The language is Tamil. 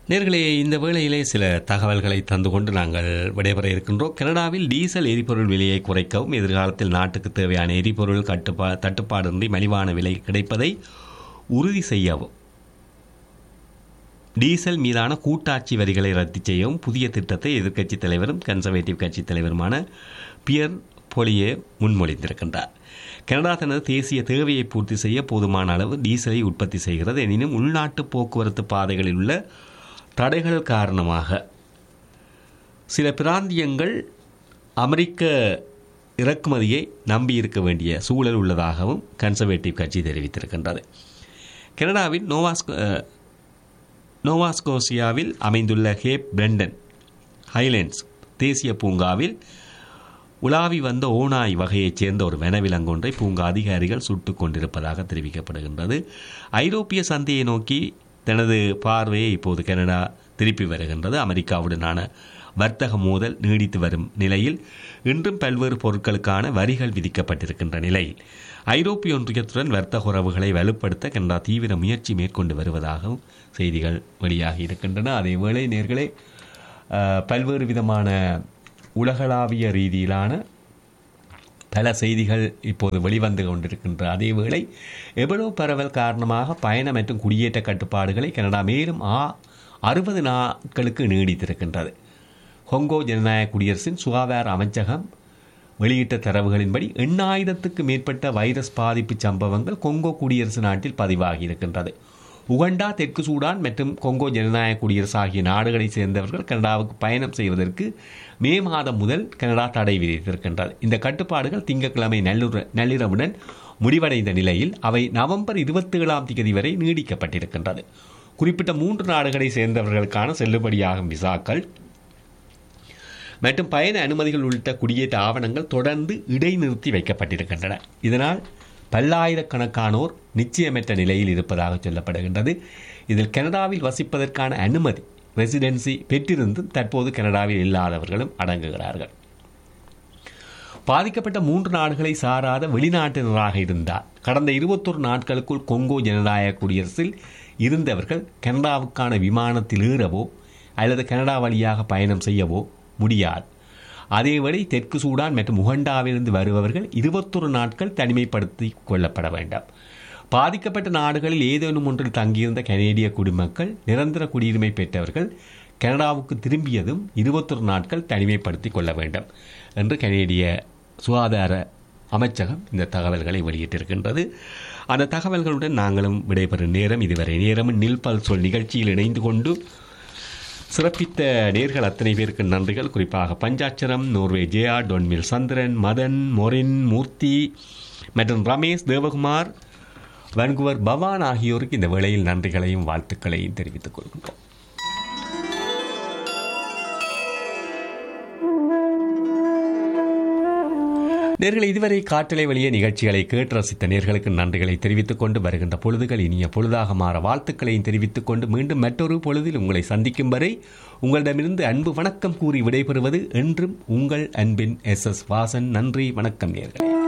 நேர்களே இந்த வேளையிலே சில தகவல்களை தந்து கொண்டு நாங்கள் விடைபெற இருக்கின்றோம் கனடாவில் டீசல் எரிபொருள் விலையை குறைக்கவும் எதிர்காலத்தில் நாட்டுக்கு தேவையான எரிபொருள் கட்டுப்பா தட்டுப்பாடின்றி மலிவான விலை கிடைப்பதை உறுதி செய்யவும் டீசல் மீதான கூட்டாட்சி வரிகளை ரத்து செய்யவும் புதிய திட்டத்தை எதிர்க்கட்சித் தலைவரும் கன்சர்வேட்டிவ் கட்சித் தலைவருமான பியர் பொலியே முன்மொழிந்திருக்கின்றார் கனடா தனது தேசிய தேவையை பூர்த்தி செய்ய போதுமான அளவு டீசலை உற்பத்தி செய்கிறது எனினும் உள்நாட்டு போக்குவரத்து பாதைகளில் உள்ள தடைகள் காரணமாக சில பிராந்தியங்கள் அமெரிக்க இறக்குமதியை நம்பியிருக்க வேண்டிய சூழல் உள்ளதாகவும் கன்சர்வேட்டிவ் கட்சி தெரிவித்திருக்கின்றது கனடாவின் நோவாஸ்கோ நோவாஸ்கோசியாவில் அமைந்துள்ள ஹேப் பிரண்டன் ஹைலேண்ட்ஸ் தேசிய பூங்காவில் உலாவி வந்த ஓனாய் வகையைச் சேர்ந்த ஒரு வனவிலங்கு ஒன்றை பூங்கா அதிகாரிகள் சுட்டுக் கொண்டிருப்பதாக தெரிவிக்கப்படுகின்றது ஐரோப்பிய சந்தையை நோக்கி தனது பார்வையை இப்போது கனடா திருப்பி வருகின்றது அமெரிக்காவுடனான வர்த்தக மோதல் நீடித்து வரும் நிலையில் இன்றும் பல்வேறு பொருட்களுக்கான வரிகள் விதிக்கப்பட்டிருக்கின்ற நிலையில் ஐரோப்பிய ஒன்றியத்துடன் வர்த்தக உறவுகளை வலுப்படுத்த கனடா தீவிர முயற்சி மேற்கொண்டு வருவதாகவும் செய்திகள் வெளியாகி இருக்கின்றன அதேவேளை நேர்களே அஹ், பல்வேறு விதமான உலகளாவிய ரீதியிலான பல செய்திகள் இப்போது வெளிவந்து கொண்டிருக்கின்ற அதேவேளை எவ்வளோ பரவல் காரணமாக பயண மற்றும் குடியேற்ற கட்டுப்பாடுகளை கனடா மேலும் ஆ அறுபது நாட்களுக்கு நீடித்திருக்கின்றது ஹொங்கோ ஜனநாயக குடியரசின் சுகாதார அமைச்சகம் வெளியிட்ட தரவுகளின்படி எண்ணாயிரத்துக்கு மேற்பட்ட வைரஸ் பாதிப்பு சம்பவங்கள் கொங்கோ குடியரசு நாட்டில் பதிவாகி இருக்கின்றது உகண்டா தெற்கு சூடான் மற்றும் கொங்கோ ஜனநாயக குடியரசு ஆகிய நாடுகளைச் சேர்ந்தவர்கள் கனடாவுக்கு பயணம் செய்வதற்கு மே மாதம் முதல் கனடா தடை விதித்திருக்கின்றது இந்த கட்டுப்பாடுகள் திங்கட்கிழமை நல்லுற நள்ளிரவுடன் முடிவடைந்த நிலையில் அவை நவம்பர் இருபத்தி ஏழாம் தேதி வரை நீடிக்கப்பட்டிருக்கின்றது குறிப்பிட்ட மூன்று நாடுகளைச் சேர்ந்தவர்களுக்கான செல்லுபடியாகும் விசாக்கள் மற்றும் பயண அனுமதிகள் உள்ளிட்ட குடியேற்ற ஆவணங்கள் தொடர்ந்து இடைநிறுத்தி வைக்கப்பட்டிருக்கின்றன இதனால் பல்லாயிரக்கணக்கானோர் நிச்சயமற்ற நிலையில் இருப்பதாக சொல்லப்படுகின்றது இதில் கனடாவில் வசிப்பதற்கான அனுமதி ரெசிடென்சி பெற்றிருந்தும் தற்போது கனடாவில் இல்லாதவர்களும் அடங்குகிறார்கள் பாதிக்கப்பட்ட மூன்று நாடுகளை சாராத வெளிநாட்டினராக இருந்தார் கடந்த இருபத்தொரு நாட்களுக்குள் கொங்கோ ஜனநாயக குடியரசில் இருந்தவர்கள் கனடாவுக்கான விமானத்தில் ஏறவோ அல்லது கனடா வழியாக பயணம் செய்யவோ முடியாது அதேவேளை தெற்கு சூடான் மற்றும் உகண்டாவிலிருந்து வருபவர்கள் இருபத்தொரு நாட்கள் தனிமைப்படுத்தி கொள்ளப்பட வேண்டாம் பாதிக்கப்பட்ட நாடுகளில் ஏதேனும் ஒன்றில் தங்கியிருந்த கனேடிய குடிமக்கள் நிரந்தர குடியுரிமை பெற்றவர்கள் கனடாவுக்கு திரும்பியதும் இருபத்தொரு நாட்கள் தனிமைப்படுத்திக் கொள்ள வேண்டும் என்று கனேடிய சுகாதார அமைச்சகம் இந்த தகவல்களை வெளியிட்டிருக்கின்றது அந்த தகவல்களுடன் நாங்களும் விடைபெறும் நேரம் இதுவரை நேரமும் நில்பல் சொல் நிகழ்ச்சியில் இணைந்து கொண்டு சிறப்பித்த நேர்கள் அத்தனை பேருக்கு நன்றிகள் குறிப்பாக பஞ்சாட்சரம் நோர்வே ஜெயா டொன்மில் சந்திரன் மதன் மொரின் மூர்த்தி மற்றும் ரமேஷ் தேவகுமார் வன்குவர் பவான் ஆகியோருக்கு இந்த வேளையில் நன்றிகளையும் வாழ்த்துக்களையும் தெரிவித்துக் கொள்கின்றோம் நேர்களை இதுவரை காற்றலை வழிய நிகழ்ச்சிகளை கேட்டு ரசித்த நேர்களுக்கு நன்றிகளை தெரிவித்துக் கொண்டு வருகின்ற பொழுதுகள் இனிய பொழுதாக மாற வாழ்த்துக்களையும் தெரிவித்துக் கொண்டு மீண்டும் மற்றொரு பொழுதில் உங்களை சந்திக்கும் வரை உங்களிடமிருந்து அன்பு வணக்கம் கூறி விடைபெறுவது என்றும் உங்கள் அன்பின் எஸ் எஸ் வாசன் நன்றி வணக்கம் நேர்களே